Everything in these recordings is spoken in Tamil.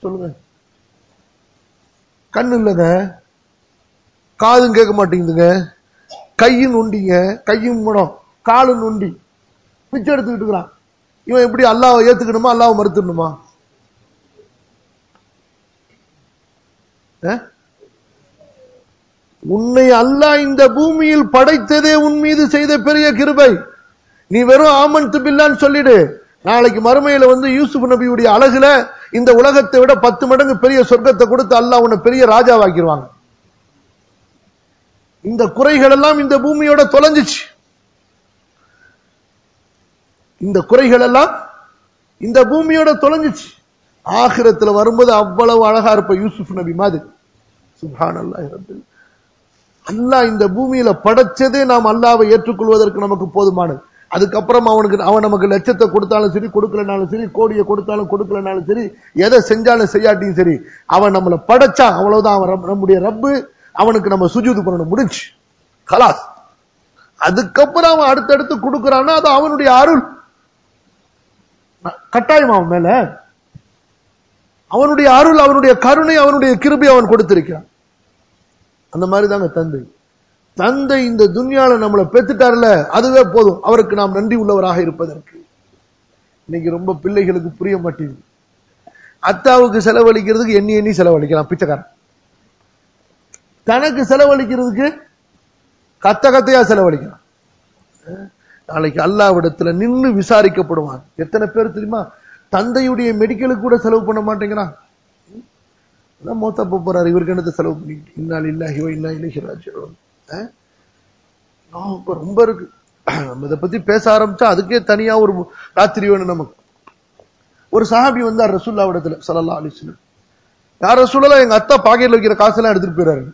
சொல்லுங்க கண்ணு இல்லைங்க காதும் கேட்க மாட்டேங்குதுங்க கையும் நொண்டிங்க கையும் முடம் காலும் நொண்டி பிச்சை எடுத்துக்கிட்டு இருக்கிறான் இவன் எப்படி அல்லாவை ஏத்துக்கணுமா அல்லாவை மறுத்துடணுமா அஹ்? உன்னை அல்லாஹ் இந்த பூமியில் படைத்ததே உன் மீது செய்த பெரிய கிருபை நீ வெறும் ஆமன் பில்லான்னு சொல்லிடு நாளைக்கு மறுமையில வந்து யூசுப் நபியுடைய அழகுல இந்த உலகத்தை விட பத்து மடங்கு பெரிய சொர்க்கத்தை கொடுத்து அல்லாஹ் உன்னை பெரிய ராஜாவாக்கிடுவாங்க இந்த குறைகள் எல்லாம் இந்த பூமியோட தொலைஞ்சிச்சு இந்த குறைகள் எல்லாம் இந்த பூமியோட தொலைஞ்சிச்சு ஆகிரத்துல வரும்போது அவ்வளவு அழகா இருப்ப யூசுப் நபி மாதிரி சுபான் அல்லாஹ் அல்லாஹ் இந்த பூமியில படைச்சதே நாம் அல்லாவை ஏற்றுக்கொள்வதற்கு நமக்கு போதுமானது அதுக்கப்புறம் அவனுக்கு அவன் நமக்கு லட்சத்தை கொடுத்தாலும் சரி கொடுக்கலனாலும் சரி கோடியை கொடுத்தாலும் கொடுக்கலனாலும் சரி எதை செஞ்சாலும் செய்யாட்டியும் சரி அவன் நம்மளை படைச்சான் அவ்வளவுதான் அவன் ரப்- நம்முடைய ரப்பு அவனுக்கு நம்ம சுஜூது பண்ணணும் முடிஞ்சு கலாஸ் அதுக்கப்புறம் அவன் அடுத்தடுத்து கொடுக்கறான்னா அது அவனுடைய அருள் கட்டாயம் அவன் மேல அவனுடைய அருள் அவனுடைய கருணை அவனுடைய கிருபை அவன் கொடுத்திருக்கிறான் அந்த மாதிரி தாங்க தந்தை தந்தை இந்த துன்யால நம்மளை பெத்துட்டார்ல அதுவே போதும் அவருக்கு நாம் நன்றி உள்ளவராக இருப்பதற்கு இன்னைக்கு ரொம்ப பிள்ளைகளுக்கு புரிய மாட்டேங்குது அத்தாவுக்கு செலவழிக்கிறதுக்கு எண்ணி எண்ணி செலவழிக்கிறான் பிச்சைக்காரன் தனக்கு செலவழிக்கிறதுக்கு கத்த கத்தையா செலவழிக்கிறான் அஹ் நாளைக்கு அல்லாவிடத்துல நின்னு விசாரிக்கப்படுவான் எத்தனை பேர் தெரியுமா தந்தையுடைய மெடிக்கலுக்கு கூட செலவு பண்ண மாட்டேங்கிறான் அதான் மோத்தா போக போறாரு இவருக்கு என்னத்தை செலவு பண்ணிட்டு இன்னால் இல்லாஹி வ இன்னா இலைஹி ராஜிஊன் அஹ்? ஆஹ், இப்ப ரொம்ப இருக்கு நம்ம இதை பத்தி பேச ஆரம்பிச்சா அதுக்கே தனியா ஒரு ராத்திரி வேணும் நமக்கு ஒரு சஹாபி வந்தார் ரசூல்லாவிடத்துல ஸல்லல்லாஹு அலைஹி வஸல்லம் யார் ரசூலா எங்க அத்தா பாக்கெட்ல வைக்கிற காசெல்லாம் எடுத்துட்டு போயிறாரு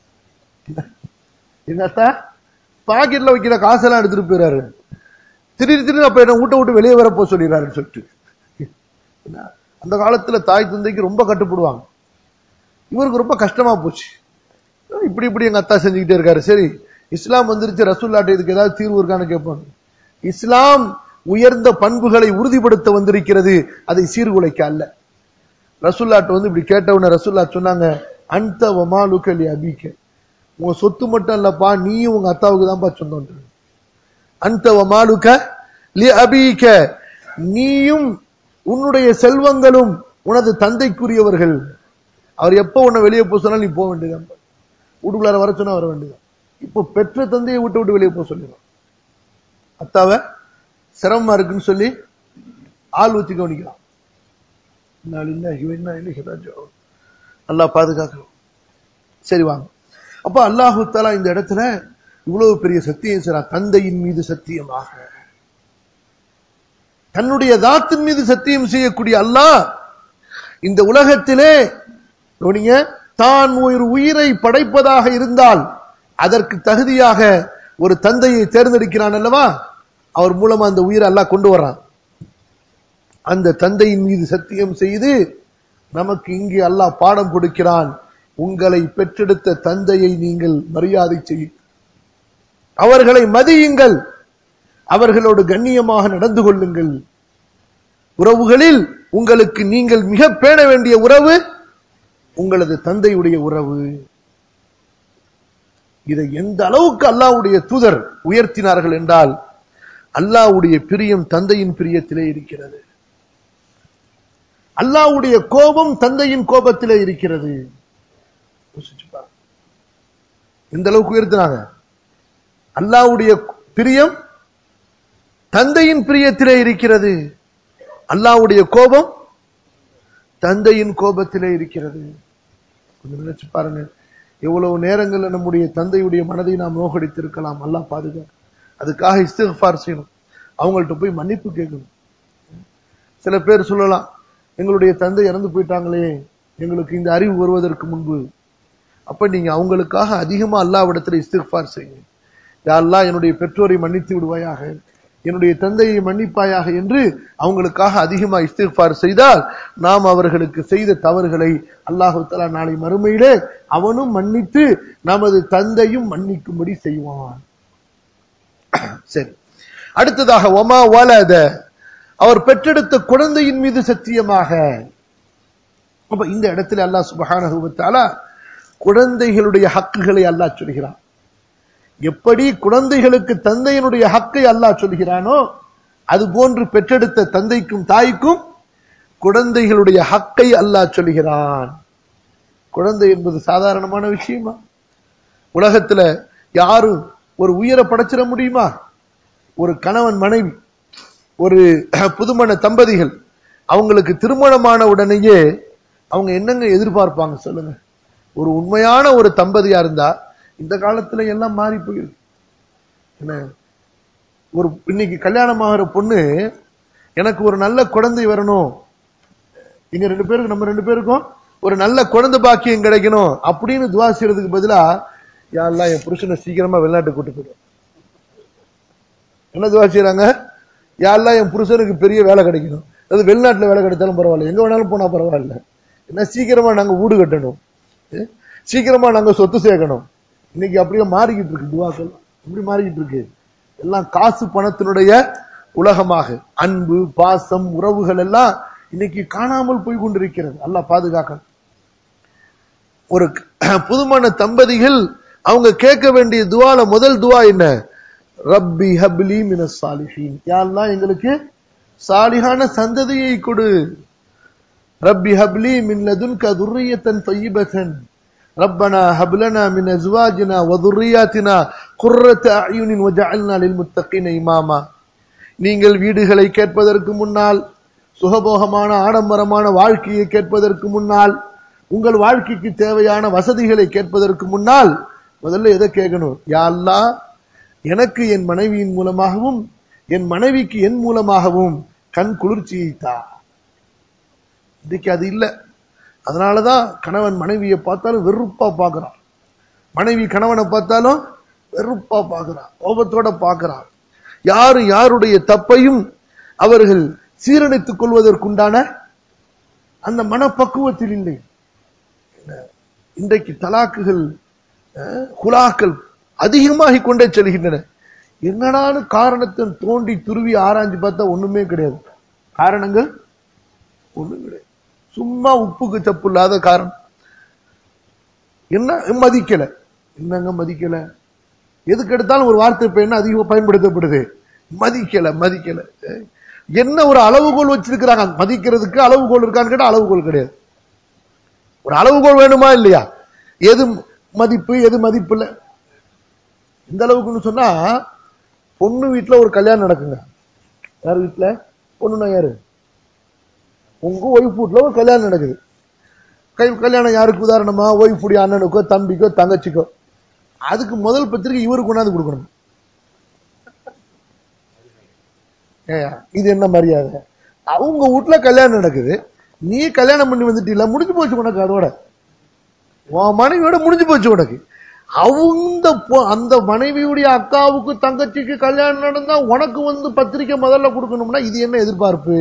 எங்க அத்தா பாக்கெட்ல வைக்கிற காசெல்லாம் எடுத்துட்டு போயிறாரு திடீர் திடீர்னு அப்ப என்ன வீட்டை விட்டு வெளியே வர போக சொல்லிடுறாருன்னு சொல்லிட்டு என்ன? அந்த காலத்துல தாய் தந்தைக்கு ரொம்ப கட்டுப்படுவாங்க இவருக்கு ரொம்ப கஷ்டமா போச்சு இப்படி இப்படி எங்க அத்தா செஞ்சுக்கிட்டே இருக்காரு சரி இஸ்லாம் வந்துருச்சு ரசூல்லாட்ட இதுக்கு ஏதாவது தீர்வு இருக்கான்னு கேட்பாங்க இஸ்லாம் உயர்ந்த பண்புகளை உறுதிப்படுத்த வந்திருக்கிறது அதை சீர்குலைக்க அல்ல ரசூல்லாட்ட வந்து இப்படி கேட்டவுடனே ரசூல்லா சொன்னாங்க அந்த வமாலுக்கலி அபிக்க உங்க சொத்து மட்டும் இல்லப்பா நீயும் உங்க அத்தாவுக்கு தான்ப்பா சொந்தம் அந்த வமாலுக்க லி அபீக்க நீயும் உன்னுடைய செல்வங்களும் உனது தந்தைக்குரியவர்கள் அவர் எப்ப உன்னை வெளியே போக சொன்னாலும் நீ போக வேண்டியதான் வீட்டுக்குள்ளார வர சொன்னா வர வேண்டியதான் இப்போ பெற்ற தந்தையை விட்டு விட்டு வெளியே போக சொல்லிடுறான் அத்தாவை சிரமமா இருக்குன்னு சொல்லி ஆள் ஊத்தி கவனிக்கிறான் இன்னா லில்லாஹி வ இன்னா இலைஹி ராஜிஊன். அல்லாஹ் பாதுகாக்கணும் சரி வாங்க அப்ப அல்லாஹு தாலா இந்த இடத்துல இவ்வளவு பெரிய சத்தியம் செய்றான் தந்தையின் மீது சத்தியமாக தன்னுடைய தாத்தின் மீது சத்தியம் செய்யக்கூடிய அல்லாஹ் இந்த உலகத்திலே கவனிங்க தான் ஒரு உயிரை படைப்பதாக இருந்தால் அதற்கு தகுதியாக ஒரு தந்தையை தேர்ந்தெடுக்கிறான் அல்லவா அவர் மூலமா அந்த உயிரை அல்லாஹ் கொண்டு வர்றான் அந்த தந்தையின் மீது சத்தியம் செய்து நமக்கு இங்கே அல்லாஹ் பாடம் கொடுக்கிறான் உங்களை பெற்றெடுத்த தந்தையை நீங்கள் மரியாதை செய்யும் அவர்களை மதியுங்கள் அவர்களோடு கண்ணியமாக நடந்து கொள்ளுங்கள் உறவுகளில் உங்களுக்கு நீங்கள் மிக பேண வேண்டிய உறவு உங்களது தந்தையுடைய உறவு இதை எந்த அளவுக்கு அல்லாஹ்வுடைய தூதர் உயர்த்தினார்கள் என்றால் அல்லாஹ்வுடைய பிரியம் தந்தையின் பிரியத்திலே இருக்கிறது அல்லாஹ்வுடைய கோபம் தந்தையின் கோபத்திலே இருக்கிறது யோசிச்சு பாருங்க. எந்த அளவுக்கு உயர்த்தினாங்க அல்லாஹ்வுடைய பிரியம் தந்தையின் பிரியத்திலே இருக்கிறது அல்லாஹ்வுடைய கோபம் தந்தையின் கோபத்திலே இருக்கிறது கொஞ்சம் நினைச்சு பாருங்க எவ்வளவு நேரங்கள்ல நம்முடைய தந்தையுடைய மனதை நாம் நோகடித்திருக்கலாம் அல்லாஹ் பாதுகா அதுக்காக இஸ்திஃபார் செய்யணும் அவங்கள்ட்ட போய் மன்னிப்பு கேட்கணும் சில பேர் சொல்லலாம் எங்களுடைய தந்தை இறந்து போயிட்டாங்களே எங்களுக்கு இந்த அறிவு வருவதற்கு முன்பு அப்ப நீங்க அவங்களுக்காக அதிகமா அல்லாவிடத்துல இஸ்திஃபார் செய்யுங்க யா அல்லாஹ் என்னுடைய பெற்றோரை மன்னித்து விடுவாயாக என்னுடைய தந்தையை மன்னிப்பாயாக என்று அவங்களுக்காக அதிகமா இஸ்திஃபார் செய்தால் நாம் அவர்களுக்கு செய்த தவறுகளை அல்லாஹு தஆலா நாளை மறுமையிலே அவனும் மன்னித்து நமது தந்தையும் மன்னிக்கும்படி செய்வான் சரி அடுத்ததாக ஒமா வலத அவர் பெற்றெடுத்த குழந்தையின் மீது சத்தியமாக அப்ப இந்த இடத்துல அல்லாஹ் சுபஹானஹு வ தஆலா குழந்தைகளுடைய ஹக்குகளை அல்லாஹ் சொல்கிறான் எப்படி குழந்தைகளுக்கு தந்தையினுடைய ஹக்கை அல்லாஹ் சொல்கிறானோ அது போன்று பெற்றெடுத்த தந்தைக்கும் தாய்க்கும் குழந்தைகளுடைய ஹக்கை அல்லாஹ் சொல்கிறான் குழந்தை என்பது சாதாரணமான விஷயமா உலகத்துல யாரும் ஒரு உயர படைச்சிட முடியுமா ஒரு கணவன் மனைவி ஒரு புதுமண தம்பதிகள் அவங்களுக்கு திருமணமான உடனேயே அவங்க என்னங்க எதிர்பார்ப்பாங்க சொல்லுங்க ஒரு உண்மையான ஒரு தம்பதியா இருந்தா இந்த காலத்துல எல்லாம் மாறி போயிருக்கு என்ன ஒரு இன்னைக்கு கல்யாணம் ஆகிற பொண்ணு எனக்கு ஒரு நல்ல குழந்தை வரணும் இங்க ரெண்டு பேருக்கு நம்ம ரெண்டு பேருக்கும் ஒரு நல்ல குழந்தை பாக்கியம் கிடைக்கணும் அப்படின்னு துவா செய்யறதுக்கு பதிலா யாரெல்லாம் என் புருஷனை சீக்கிரமா வெளிநாட்டு கூட்டு போயிடும் என்ன துவா செய்யறாங்க யாரெல்லாம் என் புருஷனுக்கு பெரிய வேலை கிடைக்கணும் அது வெளிநாட்டுல வேலை கிடைச்சாலும் பரவாயில்ல எங்க வேணாலும் போனா பரவாயில்ல என்ன சீக்கிரமா நாங்க வீடு கட்டணும் ஏ? சீக்கிரமா நாங்க சொத்து சேர்க்கணும் இன்னைக்கு அப்படியே மாறிக்கிட்டு இருக்கு துவாக்கள் எப்படி மாறிக்கிட்டு இருக்கு எல்லாம் காசு பணத்தினுடைய உலகமாக அன்பு பாசம் உறவுகள் எல்லாம் இன்னைக்கு காணாமல் போய் கொண்டிருக்கிறது அல்லாஹ் பாதுகாக்கணும் ஒரு புதுமண தம்பதிகள் அவங்க கேட்க வேண்டிய துவால முதல் துவா என்ன ரப்பி ஹப்லி மின சாலிஹீன் யா அல்லாஹ் எங்களுக்கு சாலிஹான சந்ததியை கொடு ரப்பி ஹப்லி மின் லதுன்க துர்ரியத்தன் தொய்யிபத்தன் ربنا هب لنا من ازواجنا وذرياتنا قرة اعين وجعلنا للمتقين اماما நீங்கள் வீடுகளை கேட்பதற்கு முன்னால் சுகபோகமான ஆடம்பரமான வாழ்க்கையை கேட்பதற்கு முன்னால் உங்கள் வாழ்க்கைக்கு தேவையான வசதிகளை கேட்பதற்கு முன்னால் முதல்ல எதை கேட்கணும் யா அல்லாஹ் எனக்கு என் மனைவியின் மூலமாகவும் என் மனைவிக்கு என் மூலமாகவும் கண் குளிர்ச்சியை தா இன்னைக்கு அது இல்ல அதனாலதான் கணவன் மனைவியை பார்த்தாலும் வெறுப்பா பார்க்கறான் மனைவி கணவனை பார்த்தாலும் வெறுப்பா பார்க்கறான் கோபத்தோட பார்க்கறான் யாரு யாருடைய தப்பையும் அவர்கள் சீரழித்துக் கொள்வதற்குண்டான அந்த மனப்பக்குவத்தில் இல்லை இன்றைக்கு தலாக்குகள் அஹ், குலாக்கள் அதிகமாகிக் கொண்டே செல்கின்றன என்னடான்னு காரணத்தை தோண்டி துருவி ஆராய்ஞ்சு பார்த்தா ஒண்ணுமே கிடையாது காரணங்கள் ஒண்ணும் கிடையாது சும்மா உப்புக்கு சப்பு இல்லாத காரணம் என்ன மதிக்கல என்னங்க மதிக்கல எதுக்கு எடுத்தாலும் ஒரு வார்த்தை இப்ப என்ன அதிகமா பயன்படுத்தப்படுது மதிக்கல மதிக்கல அஹ், என்ன ஒரு அளவுகோல் வச்சிருக்கிறாங்க மதிக்கிறதுக்கு அளவுகோல் இருக்கான்னு கேட்டா அளவுகோல் கிடையாது ஒரு அளவுகோல் வேணுமா இல்லையா எது மதிப்பு எது மதிப்பு இல்ல இந்த அளவுக்குன்னு சொன்னா பொண்ணு வீட்டுல ஒரு கல்யாணம் நடக்குங்க யார் வீட்டுல பொண்ணுனா யாரு உங்க ஒய்ஃப் வீட்டுல ஒரு கல்யாணம் நடக்குது கை கல்யாணம் யாருக்கு உதாரணமா ஒய்ஃப் உடைய அண்ணனுக்கோ தம்பிக்கோ தங்கச்சிக்கோ அதுக்கு முதல் பத்திரிக்கை இவருக்கு கொண்டாந்து கொடுக்கணும் ஏய்யா, இது என்ன மரியாதை அவங்க வீட்டுல கல்யாணம் நடக்குது நீ கல்யாணம் பண்ணி வந்துட்டீல முடிஞ்சு போச்சு உனக்கு அதோட உன் மனைவியோட முடிஞ்சு போச்சு உனக்கு அவங்க பொ- அந்த மனைவியுடைய அக்காவுக்கு தங்கச்சிக்கு கல்யாணம் நடந்தா உனக்கு வந்து பத்திரிக்கை முதல்ல கொடுக்கணும்னா இது என்ன எதிர்பார்ப்பு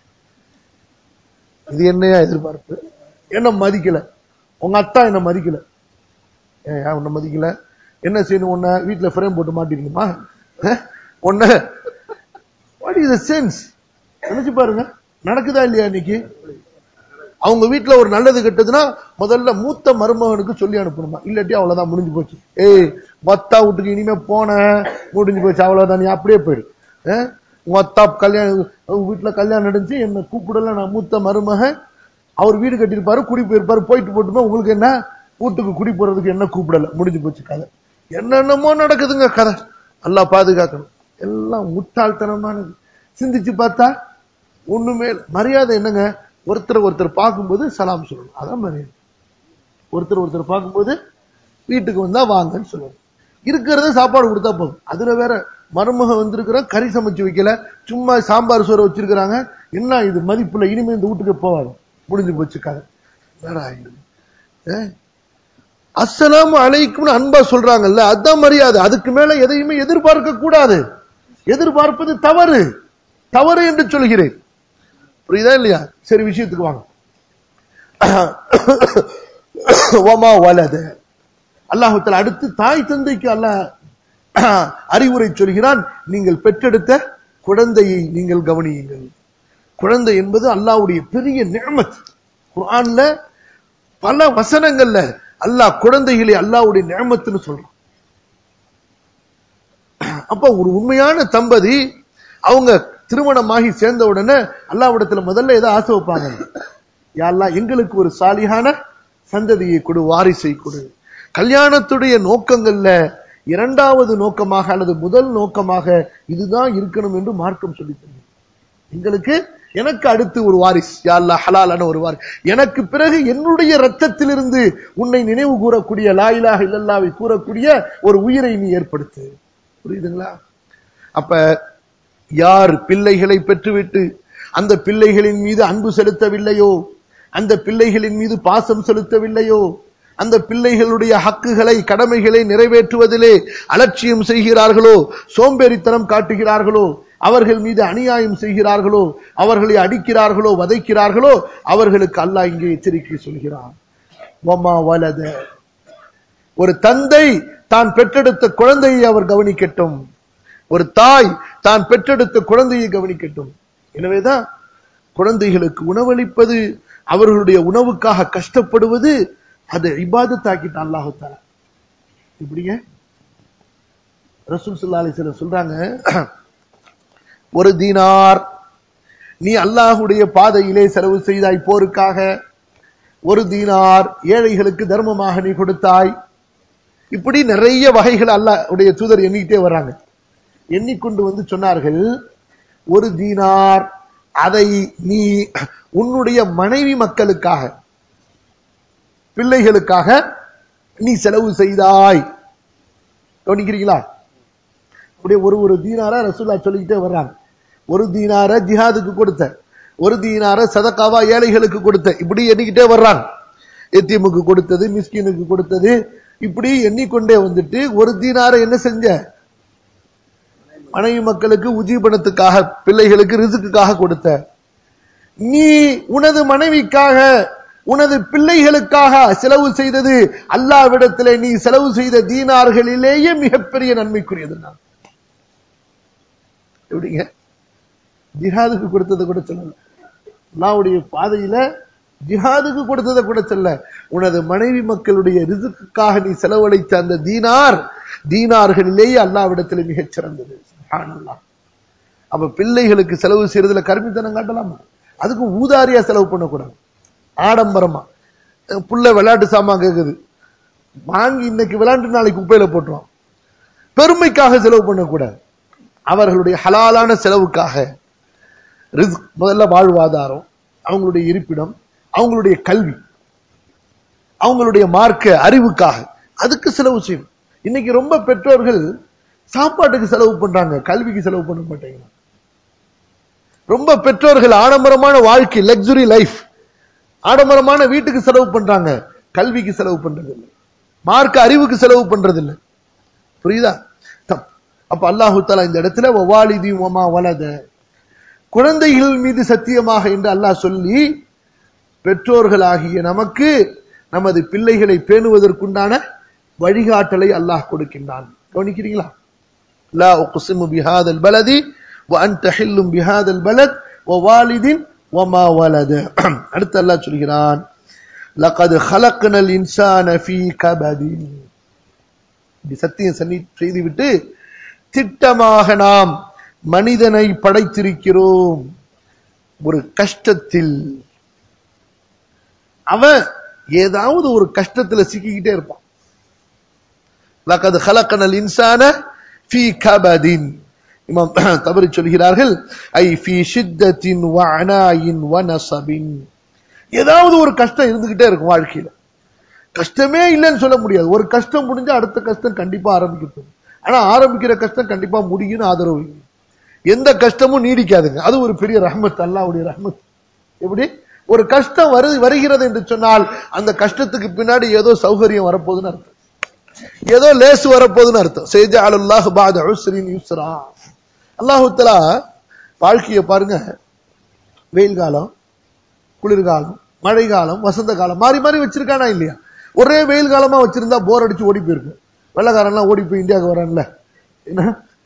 இது என்னையா எதிர்பார்ப்பு என்ன மதிக்கல உங்க அத்தா என்ன மதிக்கல ஏன் உன்னை மதிக்கல என்ன செய்யணும் உன்னை வீட்டுல ஃப்ரேம் போட்டு மாட்டிருக்குமா உன்ன வாட் இஸ் சென்ஸ் நினைச்சு பாருங்க நடக்குதா இல்லையா இன்னைக்கு அவங்க வீட்டுல ஒரு நல்லது கெட்டதுன்னா முதல்ல மூத்த மருமகனுக்கு சொல்லி அனுப்பணுமா இல்லாட்டி அவ்வளவுதான் முடிஞ்சு போச்சு ஏய் மத்தா வீட்டுக்கு இனிமே போன முடிஞ்சு போச்சு அவ்வளவுதான் நீ அப்படியே போயிடு அஹ்? உங்க அத்தா கல்யாணம் அவங்க வீட்டுல கல்யாணம் நடந்துச்சு என்ன கூப்பிடல நான் மூத்த மருமகன் அவர் வீடு கட்டியிருப்பாரு குடி போயிருப்பாரு போயிட்டு போட்டுமா உங்களுக்கு என்ன வீட்டுக்கு குடி போறதுக்கு என்ன கூப்பிடல முடிஞ்சு போச்சு கதை என்னென்னமோ நடக்குதுங்க கதை நல்லா பாதுகாக்கணும் எல்லாம் முட்டாள்தனமானது சிந்திச்சு பார்த்தா ஒண்ணுமே இல்ல. மரியாதை என்னங்க ஒருத்தர் ஒருத்தர் பார்க்கும்போது சலாம் சொல்லணும் அதான் மரியாதை ஒருத்தர் ஒருத்தர் பார்க்கும்போது வீட்டுக்கு வந்தா வாங்கன்னு சொல்லணும் இருக்கிறத சாப்பாடு கொடுத்தா போதும் அதுல வேற மருமக வந்திருக்கிற கறி சமைச்சு வைக்கல சும்மா சாம்பார் சோறு வச்சிருக்கிறாங்க என்ன இது மதிப்புல இனிமே இந்த வீட்டுக்கு போவாங்க முடிஞ்சு போச்சு கதை வேற ஆயிடுது ஏ? அஸ்ஸலாமு அலைக்கும்னு அன்பா சொல்றாங்கல்ல அதான் மரியாதை அதுக்கு மேல எதையுமே எதிர்பார்க்க கூடாது எதிர்பார்ப்பது தவறு தவறு என்று சொல்கிறேன் புரியுதா இல்லையா சரி விஷயத்துக்கு வாங்க ஒமா வலத அல்லாஹுத்தால அடுத்து தாய் தந்தைக்கு அல்லாஹ் அறிவுரை சொல்கிறான் நீங்கள் பெற்றெடுத்த குழந்தையை நீங்கள் கவனியுங்கள் குழந்தை என்பது அல்லாஹ்வுடைய பெரிய நியமத் குர்ஆன்ல பல வசனங்கள்ல அல்லாஹ் குழந்தைகளை அல்லாஹ்வுடைய நியமத்துன்னு சொல்றான் அப்ப ஒரு உண்மையான தம்பதி அவங்க திருமணமாகி சேர்ந்த உடனே அல்லாவிடத்துல முதல்ல ஏதோ ஆசை வைப்பாங்க யா அல்லாஹ் எங்களுக்கு ஒரு சாலியான சந்ததியை கொடு வாரிசை கொடு கல்யாணத்துடைய நோக்கங்கள்ல இரண்டாவது நோக்கமாக அல்லது முதல் நோக்கமாக இதுதான் இருக்கணும் என்று மார்க்கம் சொல்லி தருகிறது எங்களுக்கு எனக்கு அடுத்து ஒரு வாரிஸ் யா அல்லாஹ் ஹலாலான ஒரு வாரிஸ் எனக்கு பிறகு என்னுடைய ரத்தத்திலிருந்து உன்னை நினைவு கூறக்கூடிய லா இலாஹ இல்லல்லாவை கூறக்கூடிய ஒரு உயிரை நீ ஏற்படுத்து புரியுதுங்களா அப்ப யார் பிள்ளைகளை பெற்றுவிட்டு அந்த பிள்ளைகளின் மீது அன்பு செலுத்தவில்லையோ அந்த பிள்ளைகளின் மீது பாசம் செலுத்தவில்லையோ அந்த பிள்ளைகளுடைய ஹக்குகளை கடமைகளை நிறைவேற்றுவதிலே அலட்சியம் செய்கிறார்களோ சோம்பேறித்தனம் காட்டுகிறார்களோ அவர்கள் மீது அநியாயம் செய்கிறார்களோ அவர்களை அடிக்கிறார்களோ வதைக்கிறார்களோ அவர்களுக்கு அல்லாஹ் இங்கே எச்சரிக்கை சொல்கிறான் ஒமா வலத ஒரு தந்தை தான் பெற்றெடுத்த குழந்தையை அவர் கவனிக்கட்டும் ஒரு தாய் தான் பெற்றெடுத்த குழந்தையை கவனிக்கட்டும் எனவேதான் குழந்தைகளுக்கு உணவளிப்பது அவர்களுடைய உணவுக்காக கஷ்டப்படுவது அது இபாதத்தாக்கிட்டான் அல்லாஹு தாலா இப்படிங்க ரசூல் ஸல்லல்லாஹு அலைஹி வஸல்லம் சொல்றாங்க ஒரு தீனார் நீ அல்லாஹுடைய பாதையிலே செலவு செய்தாய் போருக்காக ஒரு தீனார் ஏழைகளுக்கு தர்மமாக நீ கொடுத்தாய் இப்படி நிறைய வகைகள் அல்லாஹ்வுடைய தூதர் எண்ணிக்கிட்டே வர்றாங்க எண்ணிக்கொண்டு வந்து சொன்னார்கள் ஒரு தீனார் அதை நீ உன்னுடைய மனைவி மக்களுக்காக பிள்ளைகளுக்காக நீ செலவு செய்தாய் கவனிக்கிறீங்களா அப்படியே ஒரு ஒரு தீனாரா ரசூல்லா சொல்லிக்கிட்டே வர்றாங்க ஒரு தீனார ஜிஹாதுக்கு கொடுத்த ஒரு தீனார சதக்காவா ஏழைகளுக்கு கொடுத்த இப்படி எண்ணிக்கிட்டே வர்றாங்க எத்தியமுக்கு கொடுத்தது மிஸ்கினுக்கு கொடுத்தது இப்படி எண்ணிக்கொண்டே வந்துட்டு ஒரு தீனார என்ன செஞ்ச மனைவி மக்களுக்கு உஜீபனத்துக்காக பிள்ளைகளுக்கு ரிசுக்குக்காக கொடுத்த நீ உனது மனைவிக்காக உனது பிள்ளைகளுக்காக செலவு செய்தது அல்லாவிடத்திலே நீ செலவு செய்த தீனார்களிலேயே மிகப்பெரிய நன்மைக்குரியது நான் எப்படிங்க ஜிஹாதுக்கு கொடுத்ததை கூட சொல்லல அல்லாவுடைய பாதையில ஜிஹாதுக்கு கொடுத்ததை கூட சொல்ல உனது மனைவி மக்களுடைய ரிசுக்குக்காக நீ செலவழித்த அந்த தீனார் தீனார்களிலேயே அல்லாவிடத்திலே மிகச் சிறந்தது சுப்ஹானல்லாஹ். அப்ப பிள்ளைகளுக்கு செலவு செய்யறதுல கருமித்தனம் காட்டலாமா அதுக்கு ஊதாரியா செலவு பண்ணக்கூடாது ஆடம்பரமா அஹ் புள்ள விளையாட்டு சாமான் கேக்குது வாங்கி இன்னைக்கு விளையாண்டு நாளைக்கு குப்பையில போட்டுருவோம் பெருமைக்காக செலவு பண்ணக்கூடாது அவர்களுடைய ஹலாலான செலவுக்காக ரிஸ்க் முதல்ல வாழ்வாதாரம் அவங்களுடைய இருப்பிடம் அவங்களுடைய கல்வி அவங்களுடைய மார்க்க அறிவுக்காக அதுக்கு செலவு செய்யணும் இன்னைக்கு ரொம்ப பெற்றோர்கள் சாப்பாட்டுக்கு செலவு பண்றாங்க கல்விக்கு செலவு பண்ண மாட்டேங்கிறாங்க ரொம்ப பெற்றோர்கள் ஆடம்பரமான வாழ்க்கை லக்ஸுரி லைஃப் ஆடம்பரமான வீட்டுக்கு செலவு பண்றாங்க கல்விக்கு செலவு பண்றது இல்லை மார்க்க அறிவுக்கு செலவு பண்றது இல்லை புரியுதா தப். அப்ப அல்லாஹு தாலா இந்த இடத்துல வவாலிதி ஒமா வலத குழந்தைகள் மீது சத்தியமாக என்று அல்லாஹ் சொல்லி பெற்றோர்களாகிய நமக்கு நமது பிள்ளைகளை பேணுவதற்குண்டான வழிகாட்டலை அல்லாஹ் கொடுக்கின்றான் கவனிக்கிறீங்களா லா உக்ஸிமு பிஹாதல் பலதி وأنت حل بهذا البلد ووالد وما ولد அடுத்து அல்லாஹ் சொல்கிறான் لقد خلقنا الإنسان في كبد இப்படி சத்தியம் சன்னி செய்துவிட்டு திட்டமாக நாம் மனிதனை படைத்திருக்கிறோம் ஒரு கஷ்டத்தில் அவன் ஏதாவது ஒரு கஷ்டத்துல சிக்கிக்கிட்டே இருப்பான் லக்கது ஹலக்கனல் இன்சான ஃபி கபதின் இமாம் தபரி சொல்கிறார்கள் ஐ ஃபி ஷித்தத்தின் வ அனாயின் வ நசபின் ஏதாவது ஒரு கஷ்டம் இருந்துகிட்டே இருக்கும் வாழ்க்கையில கஷ்டமே இல்லைன்னு சொல்ல முடியாது ஒரு கஷ்டம் முடிஞ்சா அடுத்த கஷ்டம் கண்டிப்பா ஆரம்பிக்கும் ஆனா ஆரம்பிக்கிற கஷ்டம் கண்டிப்பா முடியும்னு ஆதரவு இல்லை. எந்த கஷ்டமும் நீடிக்காதுங்க அது ஒரு பெரிய ரஹ்மத் அல்லாஹ்வுடைய ரஹ்மத் எப்படி ஒரு கஷ்டம் வரு வருகிறது என்று சொன்னால் அந்த கஷ்டத்துக்கு பின்னாடி ஏதோ சௌகரியம் வரப்போகுதுன்னு அர்த்தம் ஏதோ லேசு வரப்போகுதுன்னு அர்த்தம் செய்தி அல்லாஹ் பாத உஸ்ரின் யுஸ்ரா அல்லாஹு தஆலா வாழ்க்கையை பாருங்க வெயில் காலம் குளிர்காலம் மழை காலம் வசந்த காலம் மாறி மாறி வச்சிருக்கானா இல்லையா ஒரே வெயில் காலமா வச்சிருந்தா போர் அடிச்சு ஓடி போயிருக்கும் வெள்ளக்காரன்லாம் ஓடி போய் இந்தியாவுக்கு வரான்ல என்ன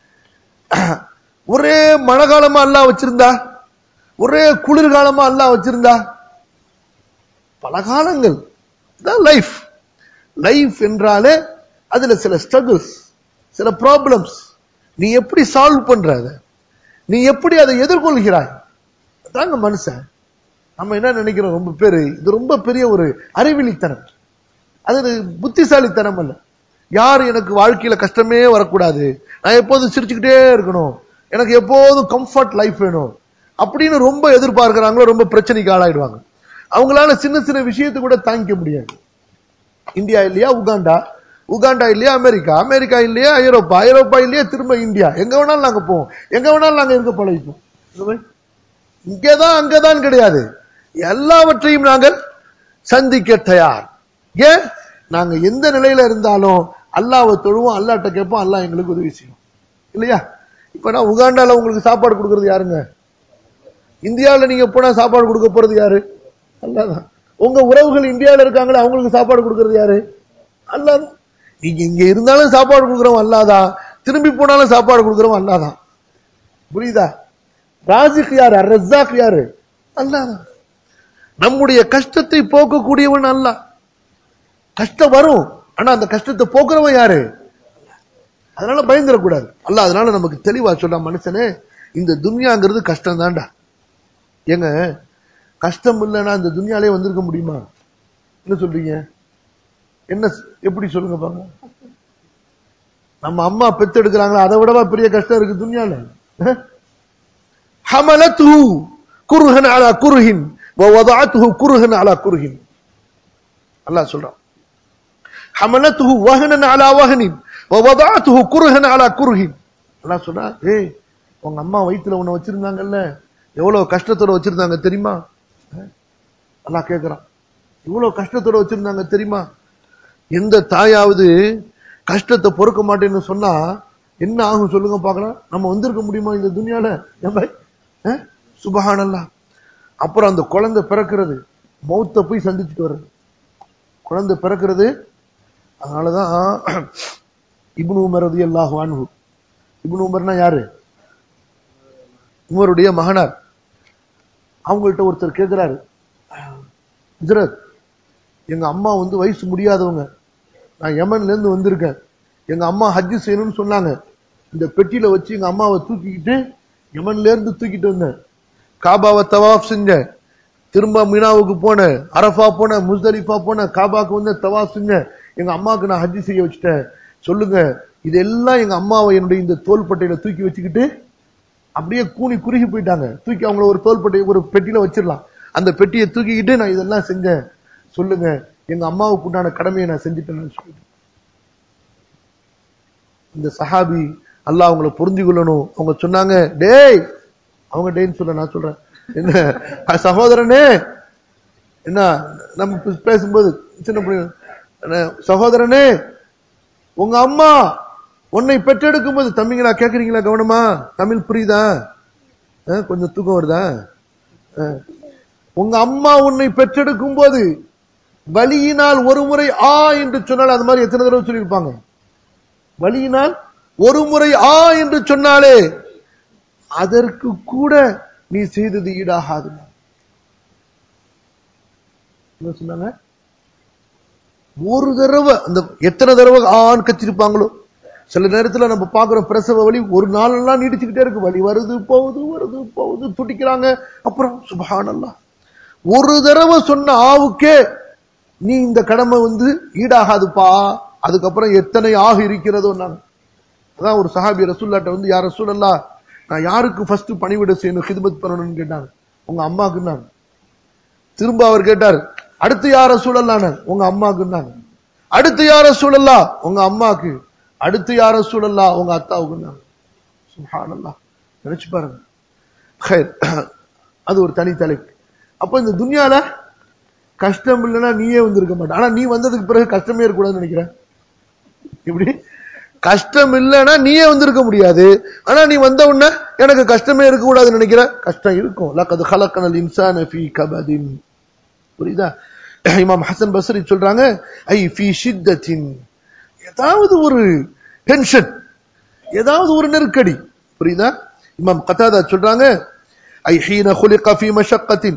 ஒரே மழை காலமா எல்லாம் வச்சிருந்தா ஒரே குளிர்காலமா எல்லாம் வச்சிருந்தா பல காலங்கள் லைஃப் லைஃப் என்றாலே அதுல சில ஸ்ட்ரகிள்ஸ் சில ப்ராப்ளம்ஸ் நீ எப்படி சால்வ் பண்ற அதை நீ எப்படி அதை எதிர்கொள்கிறாய் தாங்க மனுஷன் நம்ம என்ன நினைக்கிறோம் ரொம்ப பேரு இது ரொம்ப பெரிய ஒரு அறிவிலித்தனம் அது புத்திசாலித்தனம் அல்ல யார் எனக்கு வாழ்க்கையில கஷ்டமே வரக்கூடாது நான் எப்போதும் சிரிச்சுக்கிட்டே இருக்கணும் எனக்கு எப்போதும் கம்ஃபர்ட் லைஃப் வேணும் அப்படின்னு ரொம்ப எதிர்பார்க்கிறாங்களோ ரொம்ப பிரச்சனைக்கு ஆளாயிடுவாங்க அவங்களால சின்ன சின்ன விஷயத்தை கூட தாங்கிக்க முடியாது இந்தியா இல்லையா உகாண்டா உகாண்டா இல்லையா அமெரிக்கா அமெரிக்கா இல்லையா ஐரோப்பா ஐரோப்பா இல்லையா திரும்ப இந்தியா எங்க வேணாலும் நாங்க போவோம் எங்க வேணாலும் நாங்க இருக்க பழகிப்போம் இங்கேதான் அங்கதான் கிடையாது எல்லாவற்றையும் நாங்கள் சந்திக்க தயார் ஏன் நாங்க எந்த நிலையில இருந்தாலும் அல்லாவை தொழுவோம் அல்லாட்ட கேட்போம் அல்லாஹ் எங்களுக்கு உதவி செய்யும் இல்லையா இப்ப நான் உகாண்டால உங்களுக்கு சாப்பாடு கொடுக்கறது யாருங்க இந்தியாவில் நீங்க போனா சாப்பாடு கொடுக்க போறது யாரு அல்லாதான் உங்க உறவுகள் இந்தியாவில் இருக்காங்களே அவங்களுக்கு சாப்பாடு கொடுக்கறது யாரு அல்லாதான் நீங்க இங்க இருந்தாலும் சாப்பாடு கொடுக்குறவன் அல்லாதான் திரும்பி போனாலும் சாப்பாடு கொடுக்குறவன் அல்லாதான் புரியுதா ராஜிக் யாரு ரஜாக் யாரு அல்லாதான் நம்முடைய கஷ்டத்தை போக்கக்கூடியவன் அல்ல கஷ்டம் வரும் ஆனா அந்த கஷ்டத்தை போக்குறவன் யாரு அதனால பயந்துடக்கூடாது அல்ல அதனால நமக்கு தெளிவா சொல்ல மனுஷனே இந்த துன்யாங்கிறது கஷ்டம் தான்டா ஏங்க கஷ்டம் இல்லைன்னா இந்த துன்யாலே வந்திருக்க முடியுமா என்ன சொல்றீங்க என்ன எப்படி சொல்லுங்க பாங்க நம்ம அம்மா பெத்தெடுக்கிறாங்களா அதை விடவா பெரிய கஷ்டம் இருக்கு துன்யால ஹமலத்து குருஹன் அலா குருஹின் ووضعته كرها على كره الله சொல்றான் حملته وهنا على وهن ووضعته كرها على كره அல்லாஹ் சொல்றான் ஏய் உங்க அம்மா வயித்துல உன்னை வச்சிருந்தாங்கல்ல எவ்வளவு கஷ்டத்தோட வச்சிருந்தாங்க தெரியுமா அல்லாஹ் கேக்குறான் இவ்வளவு கஷ்டத்தோட வச்சிருந்தாங்க தெரியுமா எந்த தாயாவது கஷ்டத்தை பொறுக்க மாட்டேன்னு சொன்னா என்ன ஆகும் சொல்லுங்க பார்க்கலாம் நம்ம வந்திருக்க முடியுமா இந்த துனியால சுபஹானல்லா அப்புறம் அந்த குழந்தை பிறக்கிறது மௌத்த போய் சந்திச்சுட்டு வர்றது குழந்தை பிறக்கிறது அதனாலதான் இப்னு உமர் ரதி அல்லாஹ் வான்ஹு இப்னு உமர்னா யாரு உமருடைய மகனார் அவங்கள்ட்ட ஒருத்தர் கேட்கிறாரு ஹஜரத் எங்க அம்மா வந்து வயசு முடியாதவங்க நான் யமன்ல இருந்து வந்திருக்கேன் எங்க அம்மா ஹஜ்ஜு செய்யணும்னு சொன்னாங்க இந்த பெட்டியில வச்சு எங்க அம்மாவை தூக்கிக்கிட்டு யமன்ல இருந்து தூக்கிட்டு வந்தேன் காபாவை தவாஃப் செஞ்சேன் திரும்ப மீனாவுக்கு போனேன் அரஃபா போனேன் முஸ்தலிஃபா போனேன் காபாக்கு வந்து தவாஃப் செஞ்சேன் எங்க அம்மாவுக்கு நான் ஹஜ்ஜி செய்ய வச்சுட்டேன் சொல்லுங்க இதெல்லாம் எங்க அம்மாவை என்னுடைய இந்த தோள்பட்டையில தூக்கி வச்சுக்கிட்டு அப்படியே கூனி குறுகி போயிட்டாங்க தூக்கி அவங்கள ஒரு தோள்பட்டை ஒரு பெட்டியில வச்சிடலாம் அந்த பெட்டியை தூக்கிக்கிட்டு நான் இதெல்லாம் செஞ்சேன் சொல்லுங்க எங்க அம்மாவுக்கு உண்டான கடமையை நான் செஞ்சுட்டேன்னு சொல்லிட்டு இந்த சஹாபி அல்லாஹ் அவங்கள புரிஞ்சு கொள்ளணும் அவங்க சொன்னாங்க டேய் அவங்க டேன்னு சொல்ல நான் சொல்றேன் என்ன சகோதரனே என்ன நம்ம பேசும்போது சின்ன பிள்ளை சகோதரனே உங்க அம்மா உன்னை பெற்றெடுக்கும் போது தம்பிங்களா கேக்குறீங்களா கவனமா தமிழ் புரியுதா கொஞ்சம் தூக்கம் வருதா உங்க அம்மா உன்னை பெற்றெடுக்கும் போது வலியினால் ஒரு முறை ஆ என்று சொன்னால் அது மாதிரி எத்தனை தடவை சொல்லியிருப்பாங்க வலியினால் ஒரு முறை ஆ என்று சொன்னாலே அதற்கு கூட நீ செய்தது ஈடாகாது சொன்னாங்க ஒரு தடவை அந்த எத்தனை தடவை ஆண் கச்சிருப்பாங்களோ சில நேரத்துல நம்ம பாக்குறோம் பிரசவ வலி ஒரு நாளெல்லாம் நீடிச்சுக்கிட்டே இருக்கு வலி வருது போகுது வருது போகுது துடிக்கிறாங்க அப்புறம் சுபஹானல்லா ஒரு தடவை சொன்ன ஆவுக்கே நீ இந்த கடமை வந்து ஈடாகாதுப்பா அதுக்கப்புறம் எத்தனை ஆக இருக்கிறதோ நான் அதான் ஒரு சஹாபி ரசூல்லாட்ட வந்து யார் ரசூலல்லா நான் யாருக்கு ஃபர்ஸ்ட் பணிவிட செய்யணும் ஹிதமத் பண்ணணும்னு கேட்டாங்க உங்க அம்மாக்குன்னாங்க திரும்ப அவர் கேட்டார் அடுத்து யார சூழல்லான உங்க அம்மாக்குன்னாங்க அடுத்து யார சூழல்லா உங்க அம்மாக்கு அடுத்து யார சூழல்லா உங்க அத்தாவுக்குன்னாங்க சுஹானல்லா நினைச்சு பாருங்க ஹைர். அது ஒரு தனி தலைப்பு அப்ப இந்த துன்யால கஷ்டம் இல்லைன்னா நீயே வந்திருக்க மாட்ட ஆனா நீ வந்ததுக்கு பிறகு கஷ்டமே இருக்கக்கூடாதுன்னு நினைக்கிறேன் இப்படி கஷ்டம் இல்லைன்னா நீயே வந்திருக்க முடியாது ஆனா நீ வந்த உடனே எனக்கு கஷ்டமே இருக்க கூடாதுன்னு நினைக்கிற கஷ்டம் இருக்கும் லக்கது ஹலக்கனல் இன்சான ஃபீ கபதின் புரியுதா இமாம் ஹசன் பஸ்ரி சொல்றாங்க ஐ ஃபீ ஷித்தத்தின் ஏதாவது ஒரு டென்ஷன் ஏதாவது ஒரு நெருக்கடி புரியுதா இமாம் கத்தாதா சொல்றாங்க ஐ ஹீன خلق في مشقة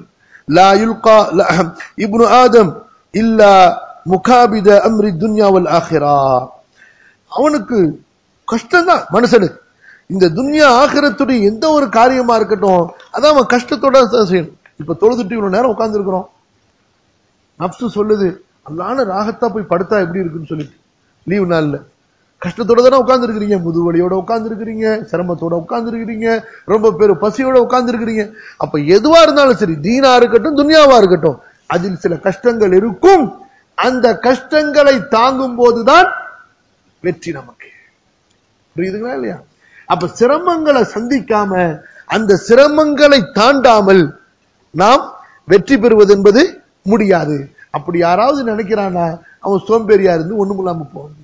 லா யுல்கா இப்னு ஆதம் இல்லா முகாபித அம்ரி துன்யா வல் ஆஹிரா அவனுக்கு கஷ்டம்தான் மனுஷனுக்கு இந்த துன்யா ஆகிரத்துடைய எந்த ஒரு காரியமா இருக்கட்டும் அதான் அவன் கஷ்டத்தோட தான் செய்யணும் இப்ப தொழுதுட்டு இவ்வளவு நேரம் உட்கார்ந்து இருக்கிறோம் நப்சு சொல்லுது அல்லான ராகத்தா போய் படுத்தா எப்படி இருக்குன்னு சொல்லிட்டு லீவு நாள்ல கஷ்டத்தோட தானே உட்கார்ந்து இருக்கிறீங்க முதுவலியோட உட்கார்ந்து இருக்கிறீங்க சிரமத்தோட உட்கார்ந்து இருக்கிறீங்க ரொம்ப பேர் பசியோட உட்கார்ந்து இருக்கிறீங்க அப்ப எதுவா இருந்தாலும் சரி தீனா இருக்கட்டும் துன்யாவா இருக்கட்டும் அதில் சில கஷ்டங்கள் இருக்கும் அந்த கஷ்டங்களை தாங்கும் போதுதான் வெற்றி நமக்கு புரியுதுங்களா இல்லையா அப்ப சிரமங்களை சந்திக்காம அந்த சிரமங்களை தாண்டாமல் நாம் வெற்றி பெறுவது என்பது முடியாது அப்படி யாராவது நினைக்கிறானா அவன் சோம்பேறியா இருந்து ஒண்ணும் இல்லாம போவான்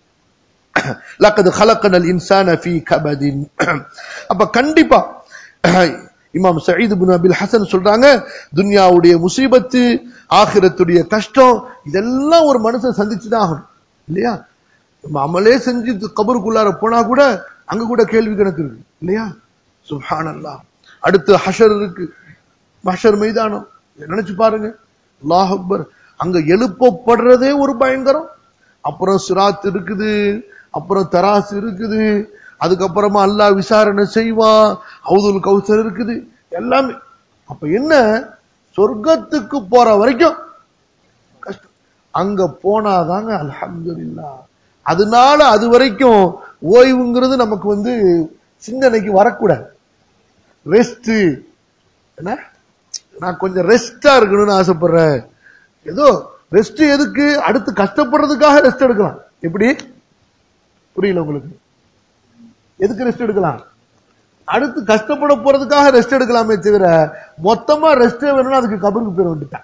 லக்கது ஹலக்கனல் இன்சான ஃபீ கபதின் அப்ப கண்டிப்பா இமாம் சயீது பின் அபில் ஹசன் சொல்றாங்க துன்யாவுடைய முசீபத்து ஆகிரத்துடைய கஷ்டம் இதெல்லாம் ஒரு மனுஷன் சந்திச்சுதான் ஆகணும் இல்லையா நம்ம அமலே செஞ்சு கபருக்குள்ளார போனா கூட அங்க கூட கேள்வி கணக்கு இருக்கு இல்லையா சுஹானல்லா அடுத்து ஹஷர் இருக்கு ஹஷர் மைதானம் நினைச்சு பாருங்க அல்லாஹ் அக்பர் அங்க எழுப்பப்படுறதே ஒரு பயங்கரம் அப்புறம் சிராத் இருக்குது அப்புறம் தராசு இருக்குது அதுக்கப்புறமா அல்லாஹ் விசாரணை செய்வான் அவுதுல் கௌசர் இருக்குது எல்லாமே அப்ப என்ன சொர்க்கத்துக்கு போற வரைக்கும் கஷ்டம் அங்க போனாதாங்க அல்ஹம்துலில்லாஹ் அதனால அது வரைக்கும் ஓய்வுங்கிறது நமக்கு வந்து சிந்தனைக்கு வரக்கூடாது ரெஸ்ட் என்ன நான் கொஞ்சம் ரெஸ்டா இருக்கணும்னு ஆசைப்படுறேன் ஏதோ ரெஸ்ட் எதுக்கு அடுத்து கஷ்டப்படுறதுக்காக ரெஸ்ட் எடுக்கலாம் எப்படி புரியல உங்களுக்கு எதுக்கு ரெஸ்ட் எடுக்கலாம் அடுத்து கஷ்டப்பட போறதுக்காக ரெஸ்ட் எடுக்கலாமே தவிர மொத்தமா ரெஸ்ட் வேணும்னா அதுக்கு கபருக்கு போயிட வேண்டிட்டான்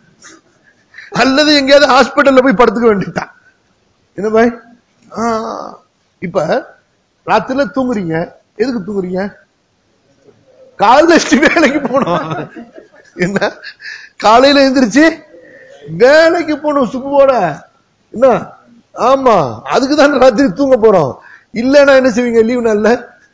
அல்லது எங்கேயாவது ஹாஸ்பிட்டல்ல போய் படுத்துக்க வேண்டிட்டான் என்ன பாய் ஆ, இப்ப ராத்திரில தூங்குறீங்க எதுக்கு தூங்குறீங்க காலையில எந்திரிச்சு வேலைக்கு போகணும் என்ன காலையில எந்திரிச்சு வேலைக்கு போகணும் சுப்புவோட என்ன ஆமா அதுக்கு தான் ராத்திரி தூங்க போறோம் இல்லன்னா என்ன செய்வீங்க லீவ் நாள்ல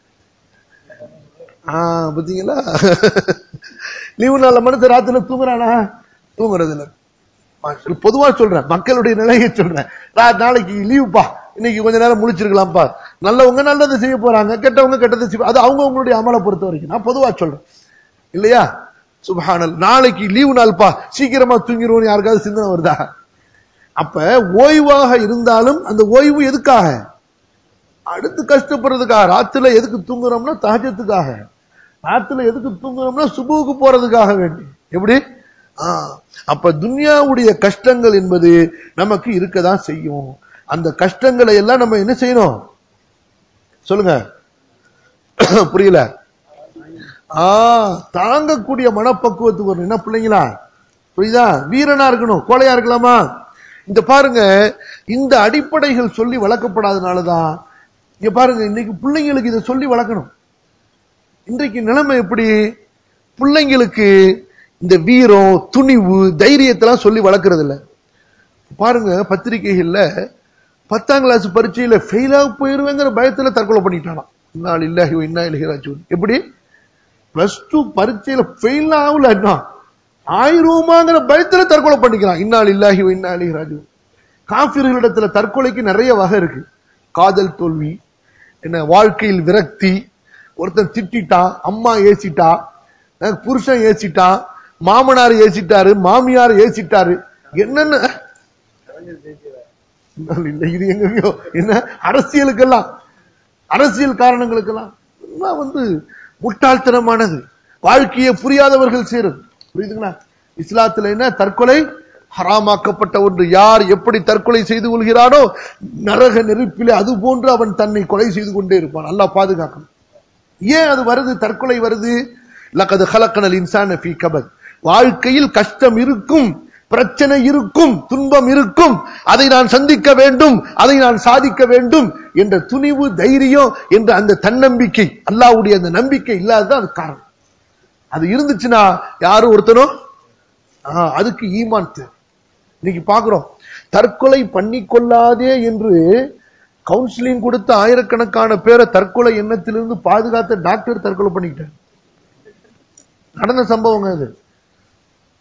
ஆ பாத்தீங்களா லீவு நாள்ல மனுஷன் ராத்திரில தூங்குறானா தூங்குறது இல்ல மாஷா- பொதுவா சொல்றேன் மக்களுடைய நிலையை சொல்றேன் ரா- நாளைக்கு லீவுப்பா இன்னைக்கு கொஞ்ச நேரம் முழிச்சிருக்கலாம்ப்பா நல்லவங்க நல்லது செய்ய போறாங்க கெட்டவங்க கெட்டதை செய்ய அது அவங்க அவங்களுடைய அமலை பொறுத்த வரைக்கும் நான் பொதுவா சொல்றேன் இல்லையா சுபஹானல் நாளைக்கு லீவு நாள்ப்பா சீக்கிரமா தூங்கிடுவோம் யாருக்காவது சிந்தனை வருதா அப்ப ஓய்வாக இருந்தாலும் அந்த ஓய்வு எதுக்காக அடுத்து கஷ்டப்படுறதுக்காக ராத்திரில எதுக்கு தூங்குறோம்னா தஹஜத்துக்காக ராத்திரில எதுக்கு தூங்குறோம்னா சுபுவுக்கு போறதுக்காக வேண்டி எப்படி ஆ, அப்ப துன்யாவுடைய கஷ்டங்கள் என்பது நமக்கு இருக்கதான் செய்யும் அந்த கஷ்டங்களை எல்லாம் நம்ம என்ன செய்யணும் சொல்லுங்க புரியல ஆ தாங்கக்கூடிய மனப்பக்குவத்துக்கு வரணும் என்ன பிள்ளைங்களா புரியுதா வீரனா இருக்கணும் கோழையா இருக்கலாமா இந்த பாருங்க இந்த அடிப்படைகள் சொல்லி வளர்க்கப்படாதனாலதான் இங்க பாருங்க இன்னைக்கு பிள்ளைங்களுக்கு இதை சொல்லி வளர்க்கணும் இன்றைக்கு நிலைமை எப்படி பிள்ளைங்களுக்கு இந்த வீரம் துணிவு தைரியத்தெல்லாம் சொல்லி வளர்க்கறது இல்ல பாருங்க பத்திரிகைகள்ல பத்தாம் கிளாஸ் பரீட்சையில ஃபெயிலா போயிருவேங்கிற பயத்துல தற்கொலை பண்ணிட்டானாம் இன்னால் இல்லாஹி இன்னா இலகி ராஜூன் எப்படி பிளஸ் டூ பரீட்சையில ஃபெயில் ஆகல என்ன ஆயிரமாங்கிற பயத்துல தற்கொலை பண்ணிக்கிறான் இன்னால் இல்லாஹி இன்னா இலகி ராஜூன் காபிர்களிடத்துல தற்கொலைக்கு நிறைய வகை இருக்கு காதல் தோல்வி என்ன வாழ்க்கையில் விரக்தி ஒருத்தன் திட்டிட்டான் அம்மா ஏசிட்டா அஹ் புருஷன் ஏசிட்டான் மாமனார் ஏசிட்டாரு மாமியார் ஏசிட்டாரு என்னென்ன இல்ல இது எங்கேயோ என்ன அரசியலுக்கெல்லாம் அரசியல் காரணங்களுக்கெல்லாம் எல்லாம் வந்து முட்டாள்தனமானது வாழ்க்கையை புரியாதவர்கள் செய்யறது புரியுதுங்களா இஸ்லாத்துல என்ன தற்கொலை ஹராமாக்கப்பட்ட ஒன்று யார் எப்படி தற்கொலை செய்து கொள்கிறானோ நரக நெருப்பிலே அது போன்று அவன் தன்னை கொலை செய்து கொண்டே இருப்பான் அல்லாஹ் பாதுகாக்கணும் ஏன் அது வருது தற்கொலை வருது லக்கது ஹலக்கனல் இன்சான ஃபீ கபத் வாழ்க்கையில் கஷ்டம் இருக்கும் பிரச்சனை இருக்கும் துன்பம் இருக்கும் அதை நான் சந்திக்க வேண்டும் அதை நான் சாதிக்க வேண்டும் என்ற துணிவு தைரியம் என்ற அந்த தன்னம்பிக்கை அல்லாஹ்வுடைய அந்த நம்பிக்கை இல்லாததான் அது காரணம் அது இருந்துச்சுன்னா யாரும் ஒருத்தனும் ஆ, அதுக்கு ஈமான் தேவை. இன்னைக்கு பாக்குறோம் தற்கொலை பண்ணிக்கொள்ளாதே என்று கவுன்சிலிங் கொடுத்த ஆயிரக்கணக்கான பேரை தற்கொலை எண்ணத்திலிருந்து பாதுகாத்த டாக்டர் தற்கொலை பண்ணிக்கிட்டார் நடந்த சம்பவங்க அது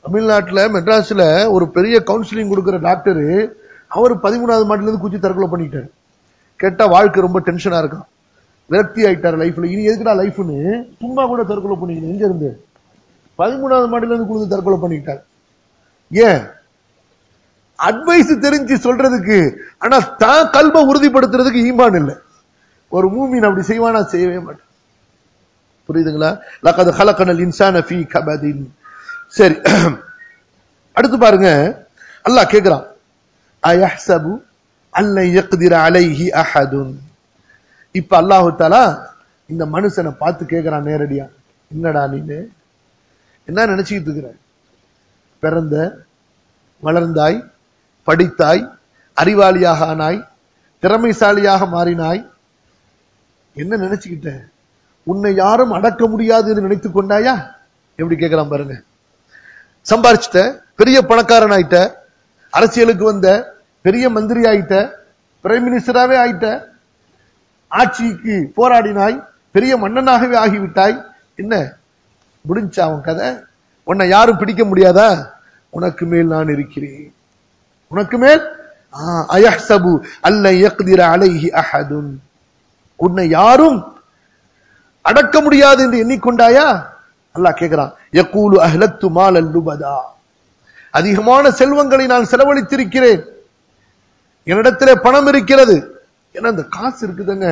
தமிழ்நாட்டுல மெட்ராஸ்ல ஒரு பெரிய கவுன்சிலிங் கொடுக்கிற டாக்டர் அவர் பதிமூணாவது மாடில இருந்து குச்சி தற்கொலை பண்ணிட்டாரு கேட்டா வாழ்க்கை ரொம்ப டென்ஷனா இருக்கான் விரக்தி ஆயிட்டாரு லைஃப்ல இனி எதுக்குடா லைஃப்னு சும்மா கூட தற்கொலை பண்ணிக்கணும் எங்க இருந்து பதிமூணாவது மாடில இருந்து குளிந்து தற்கொலை பண்ணிக்கிட்டார் ஏன் அட்வைஸ் தெரிஞ்சு சொல்றதுக்கு ஆனா தான் கல்ப உறுதிப்படுத்துறதுக்கு ஈமான் இல்லை ஒரு மூமின் அப்படி செய்வானா செய்யவே மாட்டான் புரியுதுங்களா லக்கது ஹலக்கனல் இன்சான ஃபீ கபதின் சரி அடுத்து பாருங்க அல்லாஹ் கேக்குறான் அயஹ்சபு அல்ல யக்திர அலைஹி அஹதுன் இப்ப அல்லாஹு தாலா இந்த மனுஷனை பார்த்து கேக்குறான் நேரடியா என்னடா நீனு என்ன நினைச்சுக்கிட்டு இருக்கிற பிறந்த வளர்ந்தாய் படித்தாய் அறிவாளியாக ஆனாய் திறமைசாலியாக மாறினாய் என்ன நினைச்சுக்கிட்ட உன்னை யாரும் அடக்க முடியாது என்று நினைத்துக் கொண்டாயா எப்படி கேட்கிறான் பாருங்க சம்பாரிச்சிட்ட பெரிய பணக்காரன் ஆயிட்ட அரசியலுக்கு வந்த பெரிய மந்திரி ஆயிட்ட பிரைம் மினிஸ்டராவே ஆயிட்ட ஆட்சிக்கு போராடினாய் பெரிய மன்னனாகவே ஆகிவிட்டாய் என்ன முடிஞ்சா அவன் கதை உன்னை யாரும் பிடிக்க முடியாதா உனக்கு மேல் நான் இருக்கிறேன் உனக்கு மேல் அயஹ்சபு அல்ல யக்திர அலைஹி அஹதுன் உன்னை யாரும் அடக்க முடியாது என்று எண்ணிக்கொண்டாயா அல்லாஹ் கேட்கிறான் யக்கூலு அஹ்லத்து மால் அல்லுபதா அதிகமான செல்வங்களை நான் செலவழித்திருக்கிறேன் என்னிடத்திலே பணம் இருக்கிறது ஏன்னா இந்த காசு இருக்குதுங்க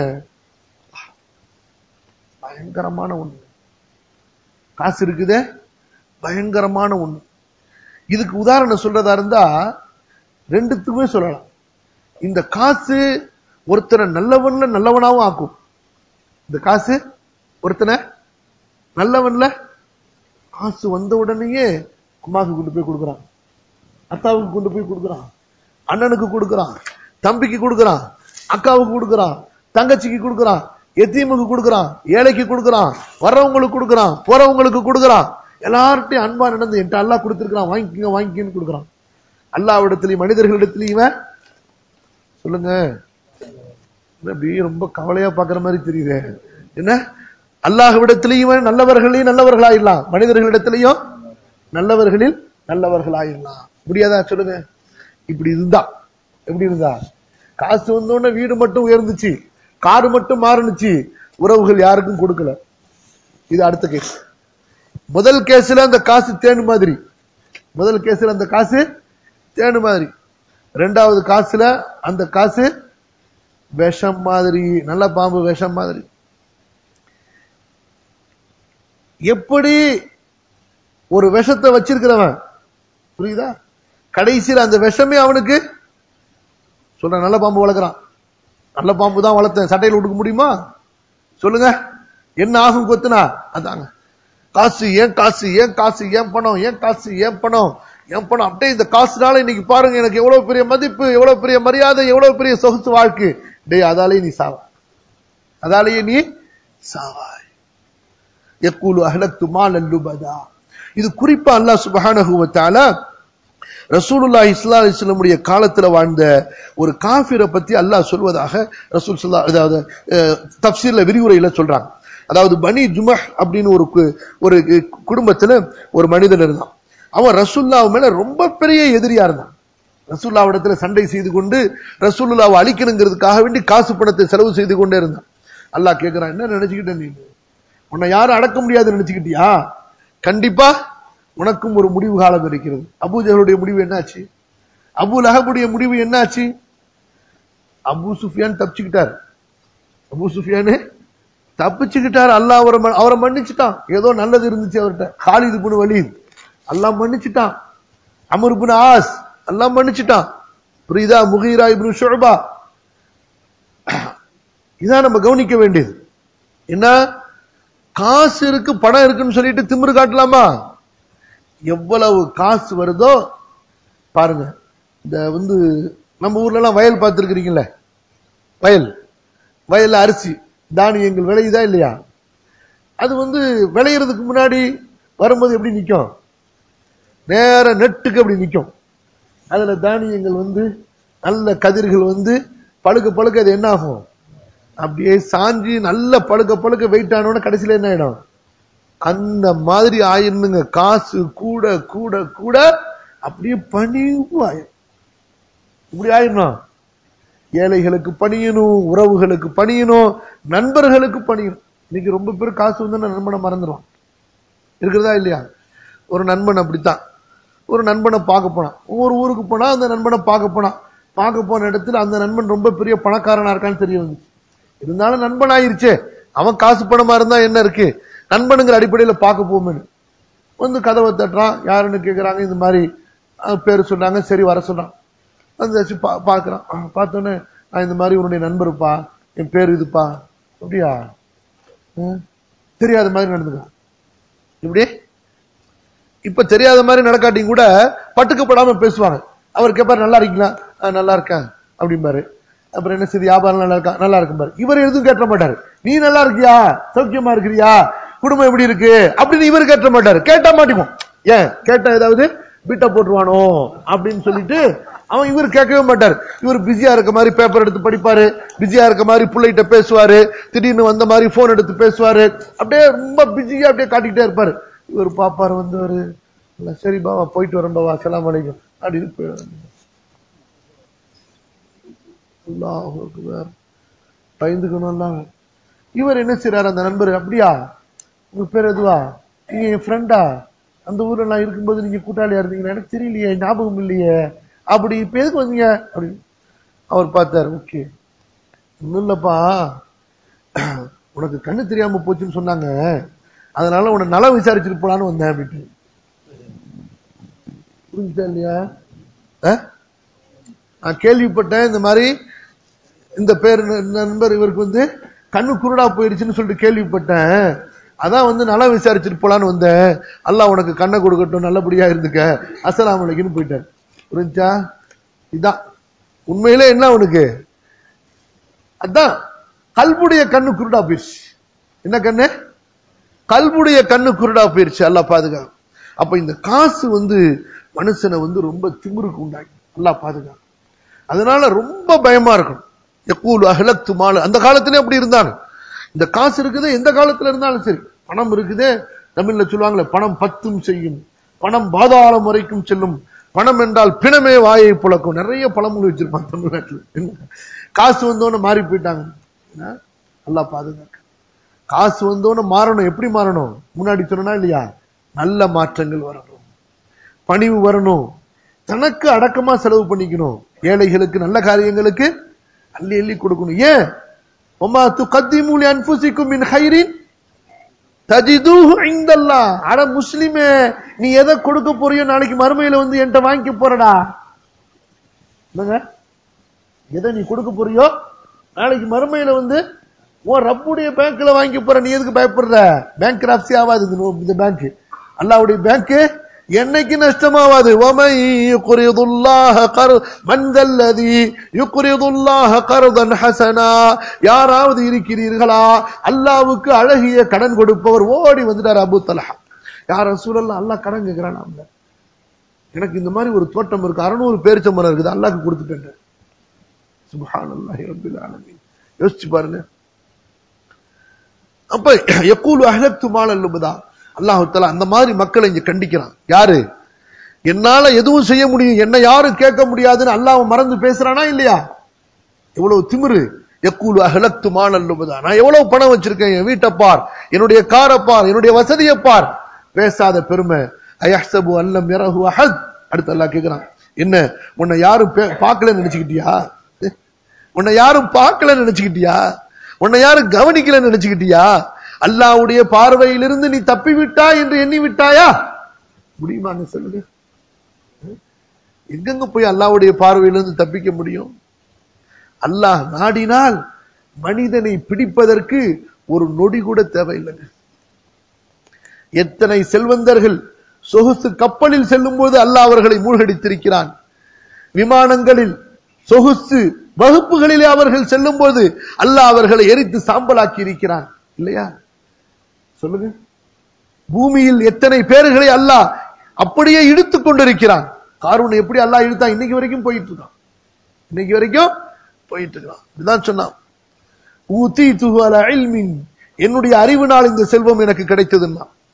பயங்கரமான ஒண்ணு காசு இருக்குதே பயங்கரமான ஒண்ணு இதுக்கு உதாரணம் சொல்றதா இருந்தா ரெண்டுத்துக்குமே சொல்லலாம் இந்த காசு ஒருத்தரை நல்லவன்ல நல்லவனாவும் ஆக்கும் இந்த காசு ஒருத்தனை நல்லவன்ல காசு வந்த உடனேயே அம்மாவுக்கு கொண்டு போய் கொடுக்குறான் அத்தாவுக்கு கொண்டு போய் கொடுக்குறான் அண்ணனுக்கு கொடுக்குறான் தம்பிக்கு கொடுக்குறான் அக்காவுக்கு கொடுக்குறான் தங்கச்சிக்கு கொடுக்குறான் எத்தீமுக்கு கொடுக்குறான் ஏழைக்கு கொடுக்குறான் வர்றவங்களுக்கு கொடுக்குறான் போறவங்களுக்கு கொடுக்குறான் எல்லார்ட்டையும் அன்பா நடந்து என்கிட்ட அல்லா கொடுத்துருக்கான் வாங்கிக்கங்க வாங்கிக்கன்னு கொடுக்குறான் அல்லாவிடத்திலையும் மனிதர்களிடத்திலையும் சொல்லுங்க அப்படி ரொம்ப கவலையா பாக்குற மாதிரி தெரியுது என்ன அல்லாஹ்விடத்திலையும் நல்லவர்களையும் நல்லவர்களாயிடலாம் மனிதர்களிடத்திலையும் நல்லவர்களில் நல்லவர்களாயிடலாம் முடியாதா சொல்லுங்க இப்படி இருந்தா எப்படி இருந்தா காசு வந்தோடனே வீடு மட்டும் உயர்ந்துச்சு காரு மட்டும் மாறுனுச்சு உறவுகள் யாருக்கும் கொடுக்கல இது அடுத்த கேஸ் முதல் கேஸ்ல அந்த காசு தேனு மாதிரி முதல் கேஸ்ல அந்த காசு தேனு மாதிரி ரெண்டாவது காசுல அந்த காசு விஷம் மாதிரி நல்ல பாம்பு விஷம் மாதிரி எப்படி ஒரு விஷத்தை வச்சிருக்கிறவன் புரியுதா கடைசியில் அந்த விஷமே அவனுக்கு சொல்ற நல்ல பாம்பு வளர்க்குறான் நல்ல பாம்பு தான் வளர்த்தேன் சட்டையில் விட்டுக்க முடியுமா சொல்லுங்க என்ன ஆகும் கொத்துனா அதாங்க காசு ஏன் காசு ஏன் காசு ஏன் பணம் ஏன் காசு ஏன் பணம் ஏன் பணம் அப்படியே இந்த காசுனால இன்னைக்கு பாருங்க எனக்கு எவ்வளவு பெரிய மதிப்பு எவ்வளவு பெரிய மரியாதை எவ்வளவு பெரிய சொகுசு வாழ்க்கை டேய் அதாலேயே நீ சாவா அதாலேயே நீ சாவாய் எக்கூலு அஹலத்து மால் அல்லுபதா இது குறிப்பா அல்லாஹ் சுபஹானஹு வ தஆலா ரசூலுல்லாஹி ஸல்லல்லாஹு அலைஹி வஸல்லமுடைய காலத்துல வாழ்ந்த ஒரு காஃபிரை பத்தி அல்லாஹ் சொல்வதாக ரசூல் ஸல்லல்லாஹு அதாவது அஹ், தஃப்சீர்ல விரிவுரையில சொல்றாங்க அதாவது பனி ஜுமஹ் அப்படின்னு ஒரு கு- ஒரு குடும்பத்துல ஒரு மனிதன் இருந்தான் அவன் ரசூல்லாவு மேல ரொம்ப பெரிய எதிரியா இருந்தான் ரசூல்லாவிடத்துல சண்டை செய்து கொண்டு ரசூலுல்லாவை அழிக்கணுங்கிறதுக்காக வேண்டி காசு பணத்தை செலவு செய்து கொண்டே இருந்தான் அல்லாஹ் கேக்குறான் என்ன நினைச்சுக்கிட்ட நீ உன்னை யாரும் அடக்க முடியாதுன்னு நினைச்சுக்கிட்டியா கண்டிப்பா உனக்கும் ஒரு முடிவு காலம் இருக்கிறது அபூஜகளுடைய முடிவு என்னாச்சு அபு லஹபுடைய முடிவு என்னாச்சு அபு சுஃபியான் தப்பிச்சுக்கிட்டார் அபு சுஃபியானு தப்பிச்சுக்கிட்டார் அல்லாஹ் அவரை மன்- அவரை மன்னிச்சுட்டான் ஏதோ நல்லது இருந்துச்சு அவர்கிட்ட காலிது புனு வலீத் அல்லாஹ் மன்னிச்சுட்டான் அமர் புனு ஆஸ் அல்லாஹ் மன்னிச்சுட்டான் புரியுதா முகீரா இப்னு ஷுஅபா இதான் நம்ம கவனிக்க வேண்டியது என்ன காசு இருக்கு பணம் இருக்குன்னு சொல்லிட்டு திமிரு காட்டலாமா எவ்வளவு காசு வருதோ பாருங்க இந்த வந்து நம்ம ஊர்ல எல்லாம் வயல் பார்த்துருக்கிறீங்கள வயல் வயல்ல அரிசி தானியங்கள் விளையுதா இல்லையா அது வந்து விளையிறதுக்கு முன்னாடி வரும்போது எப்படி நிக்கும் நேர நெட்டுக்கு அப்படி நிக்கும் அதுல தானியங்கள் வந்து நல்ல கதிர்கள் வந்து பழுக்க பழுக்க அது என்ன ஆகும் அப்படியே சாஞ்சி நல்ல பழுக்க பழுக்க வெயிட் ஆனோட கடைசியில என்ன ஆயிடும் அந்த மாதிரி ஆயிருந்துங்க காசு கூட கூட கூட அப்படியே பணிவு ஆயிரும் இப்படி ஆயிரணும் ஏழைகளுக்கு பணியணும் உறவுகளுக்கு பணியணும் நண்பர்களுக்கு பணியணும் இன்னைக்கு ரொம்ப பேர் காசு வந்து நண்பனை மறந்துடுவான் இருக்கிறதா இல்லையா ஒரு நண்பன் அப்படித்தான் ஒரு நண்பனை பார்க்க போனான் ஒவ்வொரு ஊருக்கு போனா அந்த நண்பனை பார்க்க போனான் பார்க்க போன இடத்துல அந்த நண்பன் ரொம்ப பெரிய பணக்காரனா இருக்கான்னு தெரிய வந்துச்சு இருந்தாலும் நண்பன் ஆயிருச்சே அவன் காசு பணமா இருந்தா என்ன இருக்கு நண்பனுங்கிற அடிப்படையில பார்க்க போமேன்னு வந்து கதவை தட்டுறான் யாருன்னு கேக்குறாங்க இந்த மாதிரி அஹ், பேர் சொன்னாங்க சரி வர சொன்னான் வந்து பா பாக்குறான் அஹ், பார்த்தோன்னே நான் இந்த மாதிரி உன்னுடைய நண்பருப்பா என் பேர் இதுப்பா அப்படியா ம், தெரியாத மாதிரி நடந்துக்கிறான் இப்படி இப்ப தெரியாத மாதிரி நடக்காட்டியும் கூட பட்டுக்கப்படாம பேசுவாங்க அவர் கேட்பாரு நல்லா இருக்கீங்களா "ஆ, நல்லா இருக்கேன் அப்படிம்பாரு அப்புறம் என்ன சரி வியாபாரம் நல்லா இருக்கா நல்லா இருக்கும் பாரு இவர் எதுவும் கேட்ட மாட்டாரு நீ நல்லா இருக்கியா சௌக்கியமா இருக்கிறியா குடும்பம் எப்படி இருக்கு அப்படின்னு இவர் கேட்ட மாட்டாரு கேட்டா மாட்டிக்கும் ஏன் கேட்டா ஏதாவது பீட்டா போட்டுருவானோ அப்படின்னு சொல்லிட்டு அவன் இவர் கேட்கவே மாட்டார் இவர் பிஸியா இருக்க மாதிரி பேப்பர் எடுத்து படிப்பாரு பிஸியா இருக்க மாதிரி பிள்ளைகிட்ட பேசுவாரு திடீர்னு வந்த மாதிரி போன் எடுத்து பேசுவாரு அப்படியே ரொம்ப பிஸியா அப்படியே காட்டிக்கிட்டே இருப்பாரு இவர் பாப்பாரு வந்தவரு இல்ல, சரி பாவா போயிட்டு வரேன் பாவா அஸ்ஸலாமு அலைக்கும் அப்படின்னு போயிடுவாரு அல்லாஹ் அக்பர். பயந்துக்கணும்ல இவர் என்ன செய்றாரு அந்த நண்பர் அப்படியா உங்க பேர் எதுவா நீங்க என் ஃப்ரெண்டா அந்த ஊர்ல நான் இருக்கும்போது நீங்க கூட்டாளியா இருந்தீங்க எனக்கு தெரியலையே ஞாபகம் இல்லையே அப்படி இப்ப எதுக்கு வந்தீங்க அப்படி அவர் பார்த்தாரு ஓகே ஒண்ணும் இல்லப்பா உனக்கு கண்ணு தெரியாம போச்சுன்னு சொன்னாங்க அதனால உன்னை நலம் விசாரிச்சுட்டு போலான்னு வந்தேன் அப்படின்ட்டு புரிஞ்சுச்சா இல்லையா அஹ்? நான் கேள்விப்பட்டேன் இந்த மாதிரி இந்த பேர் இந்த நண்பர் இவருக்கு வந்து கண்ணு குருடா போயிடுச்சுன்னு சொல்லிட்டு கேள்விப்பட்டேன் அதான் வந்து நல்லா விசாரிச்சுட்டு போலான்னு வந்தேன் அல்லாஹ் உனக்கு கண்ணை கொடுக்கட்டும் நல்லபடியா இருந்துக்க அஸ்ஸலாமு அலைக்கும்னு போயிட்டார் புரிஞ்சா இதான் உண்மையிலே என்ன உனக்கு அதான் கல்புடைய கண்ணு குருடா போயிடுச்சு என்ன கண்ணு கல்புடைய கண்ணு குருடா போயிருச்சு அல்லாஹ் பாதுகாப்பு அப்ப இந்த காசு வந்து மனுஷனை வந்து ரொம்ப திமிருக்கு உண்டாக்கி அல்லாஹ் பாதுகாப்பு அதனால ரொம்ப பயமா இருக்கணும் எக்கூல் அஹலத்து மாலு அந்த காலத்திலே அப்படி இருந்தாங்க இந்த காசு இருக்குது எந்த காலத்துல இருந்தாலும் சரி பணம் இருக்குது தமிழ்ல சொல்லுவாங்களே பணம் பத்தும் செய்யும் பணம் பாதாளம் வரைக்கும் செல்லும் பணம் என்றால் பிணமே வாயை புழக்கும் நிறைய பழமொழி வச்சிருப்பாங்க தமிழ்நாட்டுல என்ன? காசு வந்தோன்னு மாறி போயிட்டாங்க என்ன? அல்லாஹ் பாதுகாக்க காசு வந்தோன்னு மாறணும் எப்படி மாறணும் முன்னாடி சொன்னா இல்லையா நல்ல மாற்றங்கள் வரணும் பணிவு வரணும் தனக்கு அடக்கமா செலவு பண்ணிக்கணும் ஏழைகளுக்கு நல்ல காரியங்களுக்கு அள்ளி அள்ளி கொடுக்கணும் ஏன் ஒமா துகத்திமு லி அன்ஃபுசிக்கும் மின் ஹைரின் தஜிதுஹு இந்தல்லாஹ் அட முஸ்லிமே நீ எதை கொடுக்க போறியோ நாளைக்கு மறுமையில வந்து என்கிட்ட வாங்கிக்க போறடா என்னங்க எதை நீ கொடுக்க போறியோ நாளைக்கு மறுமையில வந்து உன் ரப்புடைய பேங்க்ல வாங்கி போற நீ எதுக்கு பயப்படுற பேங்க் கிராப்சி ஆகாது இந்த நோ- இந்த பேங்க் அல்லாவுடைய பேங்க் என்னைக்கு நஷ்டமாவாது وَمَن يُقْرِضُ اللَّهَ قَرْضًا مَنْ ذَا الَّذِي يُقْرِضُ اللَّهَ قَرْضًا حَسَنًا யாராவது இருக்கிறீர்களா அல்லாஹ்வுக்கு அழகிய கடன் கொடுப்பவர் ஓடி வந்துட்டார் அபூ தலஹா யார் ரசூலல்லாஹ் அல்லாஹ் கடன் கேக்குறான் நம்மள எனக்கு இந்த மாதிரி ஒரு தோட்டம் இருக்கு அறுநூறு பேரிச்சம்பரம் இருக்குது அல்லாஹ்க்கு கொடுத்துட்டேன் சுப்ஹானல்லாஹி ரப்பில் ஆலமீன் யோசிச்சு பாருங்க அப்ப யக்கூலு அஹ்லக்து மாலல் லுபதா அல்லாஹ் தஆலா அந்த மாதிரி மக்களை இங்க கண்டிக்கிறான் யாரு என்னால எதுவும் செய்ய முடியும் என்ன யாரும் கேட்க முடியாதுன்னு அல்லாஹ் மறந்து பேசுறானா இல்லையா எவ்வளவு திமிரு யக்கூலு அஹ்லக்து மாலல் லுபதா நான் எவ்வளவு பணம் வச்சிருக்கேன் என் வீட்டை பார் என்னுடைய காரை பார் என்னுடைய வசதியை பார் பேசாத பெருமை அயஹ்சபு அல்லம் யரஹு அஹத் அடுத்து அல்லாஹ் கேக்குறான் என்ன உன்னை யாரும் பே- பார்க்கலன்னு நினைச்சுக்கிட்டியா உன்னை யாரும் பார்க்கல நினைச்சுக்கிட்டியா உன்னை யாரும் கவனிக்கல நினைச்சுக்கிட்டியா அல்லாஹ்வுடைய பார்வையிலிருந்து நீ தப்பி விட்டாய் என்று எண்ணி விட்டாயா முடியுமாங்க சொல்லுங்க எங்கெங்க போய் அல்லாஹ்வுடைய பார்வையிலிருந்து தப்பிக்க முடியும் அல்லாஹ் நாடினால் மனிதனை பிடிப்பதற்கு ஒரு நொடி கூட தேவையில்லைங்க எத்தனை செல்வந்தர்கள் சொகுசு கப்பலில் செல்லும் போது அல்லாஹ் அவர்களை மூழ்கடித்திருக்கிறான் விமானங்களில் சொகுசு வகுப்புகளிலே அவர்கள் செல்லும் போது அல்லாஹ் அவர்களை எரித்து சாம்பலாக்கி இருக்கிறான் இல்லையா சொல்லுங்க பூமியில் எத்தனை பேர்களை அல்லாஹ் அப்படியே இழுத்துக் கொண்டிருக்கிறான் காரூன் எப்படி அல்லாஹ் இழுத்தான் இன்னைக்கு வரைக்கும் போயிட்டு இருக்கான் இன்னைக்கு வரைக்கும் போயிட்டு இருக்கான் இதுதான் சொன்னான் ஊத்தி துஹல இல்மின் என்னுடைய அறிவினால் இந்த செல்வம் எனக்கு கிடைத்ததுன்னா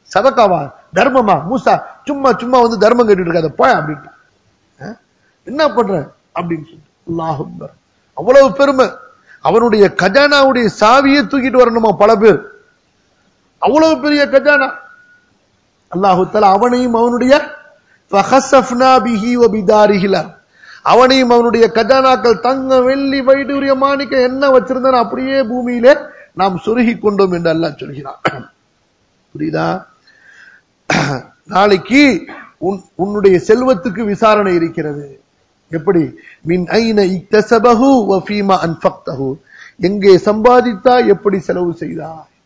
சதக்காவா தர்மமா மூசா சும்மா சும்மா வந்து தர்மம் கேட்டுட்டு இருக்காத போய் அப்படின்ட்டு அஹ்? என்ன பண்ற அப்படின்னு சொல்லிட்டு அல்லாஹ் அக்பர். அவ்வளவு பெருமை அவனுடைய கஜானாவுடைய சாவியை தூக்கிட்டு வரணுமா பல பேர் அவ்வளவு பெரிய கஜானா அல்லாஹு தஆலா அவனையும் அவனுடைய ஃபஹஸஃப்னா பிஹி வ பிதாரிஹி அல்-அர்த். அவனையும் அவனுடைய கஜானாக்கள் தங்க வெள்ளி வைடூரிய மாணிக்க என்ன வச்சிருந்தான் அப்படியே பூமியிலே நாம் சொருகி கொண்டோம் என்று அல்லாஹ் சொல்கிறான் புரியுதா நாளைக்கு உன் உன்னுடைய செல்வத்துக்கு விசாரணை இருக்கிறது எப்படி மின் ஐன இக்தசபஹு வ ஃபீமா அன்ஃபக்தஹு எங்கே சம்பாதித்தா எப்படி செலவு செய்தாய்